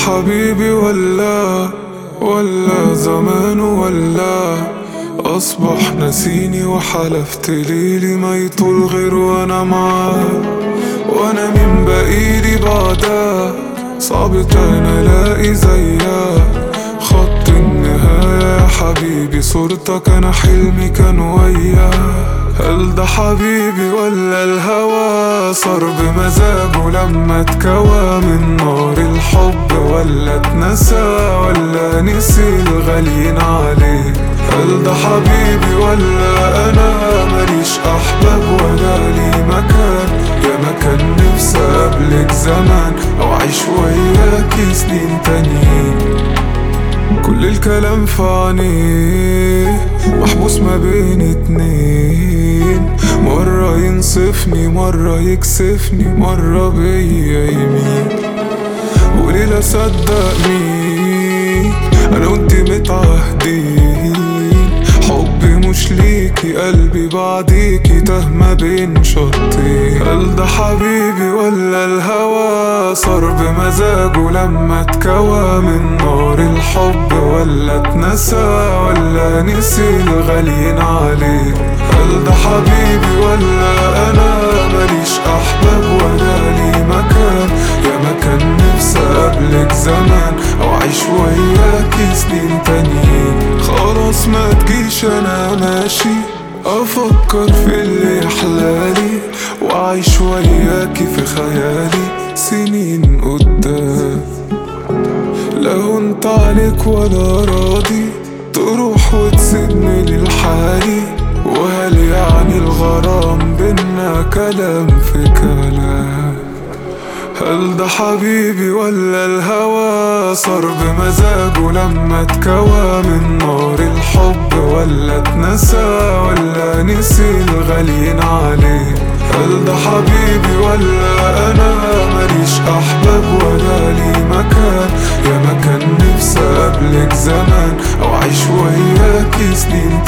حبيبي ولا ولا زمان ولا أصبح نسيني وحلفت ليلي ما يطول غير وأنا معاه وأنا من بقيلي بعدها صعب تاني ألاقي زيها خط النهاية يا حبيبي صورتك أنا حلمي كان وياه هل ده حبيبي ولا الهوى صار بمزاجه لما اتكوى من نار الحب ولا اتنسى ولا نسي الغاليين عليه هل ده حبيبي ولا انا ماليش احباب ولا لي مكان يا مكان نفسي قبلك زمان او اعيش وياكي سنين تانيين كل الكلام في عينيه محبوس ما بين اتنين مرة ينصفني مرة يكسفني مرة بيا يمين قولي لا صدق مين انا وانت متعهدين حبي مش ليكي قلبي بعديكي تاه ما بين شطين هل ده حبيبي ولا الهوى صار بمزاجه لما اتكوى من نار الحب ولا اتنسى ولا نسي الغاليين عليه هل ده حبيبي ولا انا ماليش احباب ولا لي مكان يا مكان نفسي قبلك زمان او اعيش وياكي سنين تانيين خلاص ما تجيش انا ماشي افكر في اللي يحلالي واعيش وياكي في خيالي سنين قدام لو انت عليك ولا راضي تروح وتسيبني للحالي وهل يعني الغرام بينا كلام في كلام هل ده حبيبي ولا الهوى صار بمزاجه لما اتكوى من نار الحب ولا اتنسى ولا نسي الغاليين عليه هل ده حبيبي ولا انا ماليش احباب ولا لي مكان يا مكان نفسي قبلك زمان او اعيش وياكي سنين